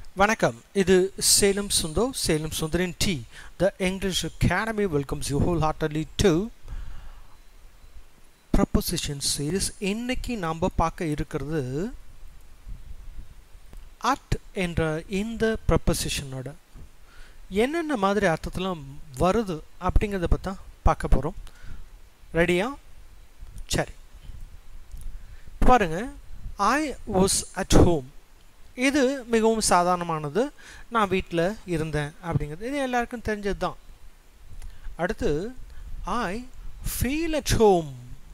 வணக்கம் இது சேலம் சுந்தோ சேலம் சுந்தரின் the the English academy welcomes you wholeheartedly to preposition series இன்னைக்கு நாம் பார்க்க இருக்கிறது அட் என்ற இந்த ப்ரப்போசிஷனோட என்னென்ன மாதிரி அர்த்தத்தெல்லாம் வருது அப்படிங்கிறத பற்றி தான் பார்க்க போகிறோம் ரெடியா சரி பாருங்க ஐ வாஸ் அட் ஹோம் இது மிகவும் சாதாரணமானது நான் வீட்டில் இருந்தேன் அப்படிங்கிறது இது எல்லாருக்கும் தெரிஞ்சது தான் அடுத்து ஐ ஃபீல் அட் ஹோம்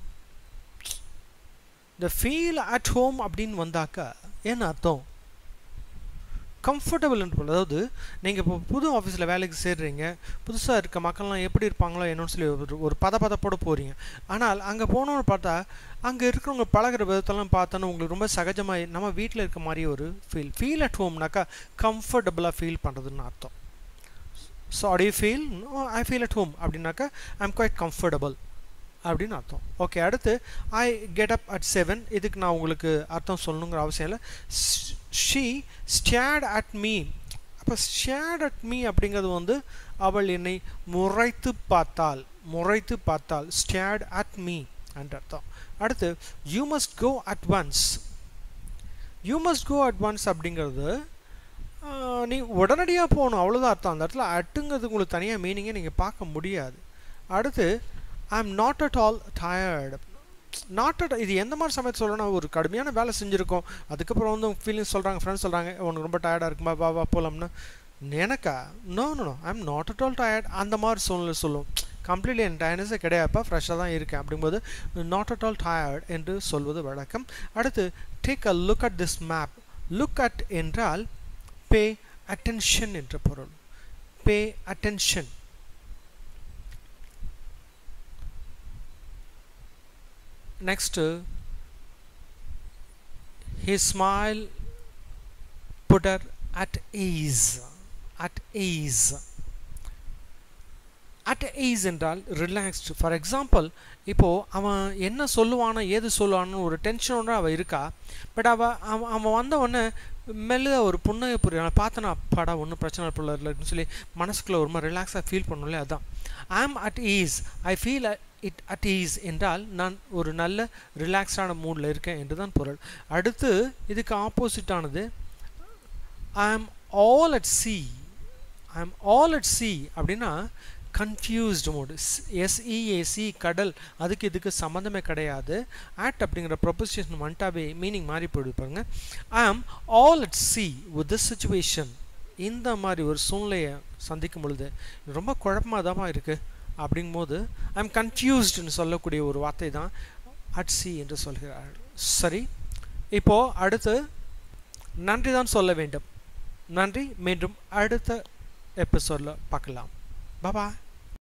இந்த ஃபீல் அட் ஹோம் அப்படின்னு வந்தாக்கா என்ன அர்த்தம் கம்ஃபர்டபுள் அதாவது நீங்கள் இப்போ புது ஆஃபீஸில் வேலைக்கு சேர்றீங்க புதுசாக இருக்க மக்கள்லாம் எப்படி இருப்பாங்களோ என்னன்னு சொல்லி ஒரு ஒரு பத பதப்போட போகிறீங்க ஆனால் அங்கே போனோன்னு பார்த்தா அங்கே இருக்கிறவங்க பழகிற விதத்தெல்லாம் பார்த்தோன்னா உங்களுக்கு ரொம்ப சகஜமாக நம்ம வீட்டில் இருக்க மாதிரி ஒரு ஃபீல் ஃபீல் அட் ஹோம்னாக்கா கம்ஃபர்டபுளாக ஃபீல் பண்ணுறதுன்னு அர்த்தம் ஸோ அடி feel I feel at home அப்படின்னாக்கா ஐ எம் குவைட் கம்ஃபர்டபுள் அப்படின்னு அர்த்தம் ஓகே அடுத்து I get up at seven இதுக்கு நான் உங்களுக்கு அர்த்தம் சொல்லணுங்கிற அவசியம் இல்லை ஷீ ஸ்டேட் அட் மீ அப்போ ஸ்டேட் அட் மீ அப்படிங்கிறது வந்து அவள் என்னை முறைத்து பார்த்தாள் முறைத்து பார்த்தாள் ஸ்டேட் அட் மீ என்ற அர்த்தம் அடுத்து you must go at once you must go at once அப்படிங்கிறது நீ உடனடியாக போகணும் அவ்வளோதான் அர்த்தம் அந்த இடத்துல அட்டுங்கிறது உங்களுக்கு தனியாக மீனிங்கை நீங்கள் பார்க்க முடியாது அடுத்து I am not at all tired not at இது எந்த மாதிரி சமயத்தில் சொல்லணும் ஒரு கடுமையான வேலை செஞ்சுருக்கோம் அதுக்கப்புறம் வந்து ஃபீலிங்ஸ் சொல்கிறாங்க ஃப்ரெண்ட்ஸ் சொல்கிறாங்க உனக்கு ரொம்ப டயர்டாக இருக்குமா வா வா போகலாம்னா எனக்கா no no no I am not at all tired அந்த மாதிரி சூழ்நிலை சொல்லும் கம்ப்ளீட்லி என் டயர்னஸே கிடையாதுப்பா ஃப்ரெஷ்ஷாக தான் இருக்கேன் அப்படிங்கும்போது நாட் அட் ஆல் டயர்ட் என்று சொல்வது வழக்கம் அடுத்து take a look at this map look at என்றால் பே அட்டென்ஷன் என்ற பொருள் pay attention next his smile put her at ease at ease at ease என்றால் ரிலாக்ஸ்டு ஃபார் எக்ஸாம்பிள் இப்போது அவன் என்ன சொல்லுவானோ ஏது சொல்லுவானோ ஒரு டென்ஷனோட அவள் இருக்கா பட் அவள் அவன் அவன் வந்த உடனே மெல்ல ஒரு புன்னகை புரியும் பார்த்தனா அப்பாடா ஒன்றும் பிரச்சனை இல்லைன்னு சொல்லி மனசுக்குள்ளே ஒரு மாதிரி ரிலாக்ஸாக ஃபீல் பண்ணல அதுதான் I am at ease I feel it at ease என்றால் நான் ஒரு நல்ல ரிலாக்ஸ்டான மூடில் இருக்கேன் என்று தான் பொருள் அடுத்து இதுக்கு ஆப்போசிட்டானது ஐ am all at sea I am all at sea அப்படின்னா கன்ஃபியூஸ்டு மோடு எஸ்இஏசி கடல் அதுக்கு இதுக்கு சம்மந்தமே கிடையாது ஆட் அப்படிங்கிற ப்ரொபோசிஷன் வந்துட்டாவே மீனிங் மாறி போயிடுது பாருங்க I am all at sea with this situation இந்த மாதிரி ஒரு சூழ்நிலையை சந்திக்கும் பொழுது ரொம்ப குழப்பமாக தான் இருக்குது அப்படிங்கும்போது ஐ எம் கன்ஃபியூஸ்டுன்னு சொல்லக்கூடிய ஒரு வார்த்தை தான் அட் சி என்று சொல்கிறார் சரி இப்போது அடுத்து நன்றி தான் சொல்ல வேண்டும் நன்றி மீண்டும் அடுத்த எபிசோடில் பார்க்கலாம் பாபா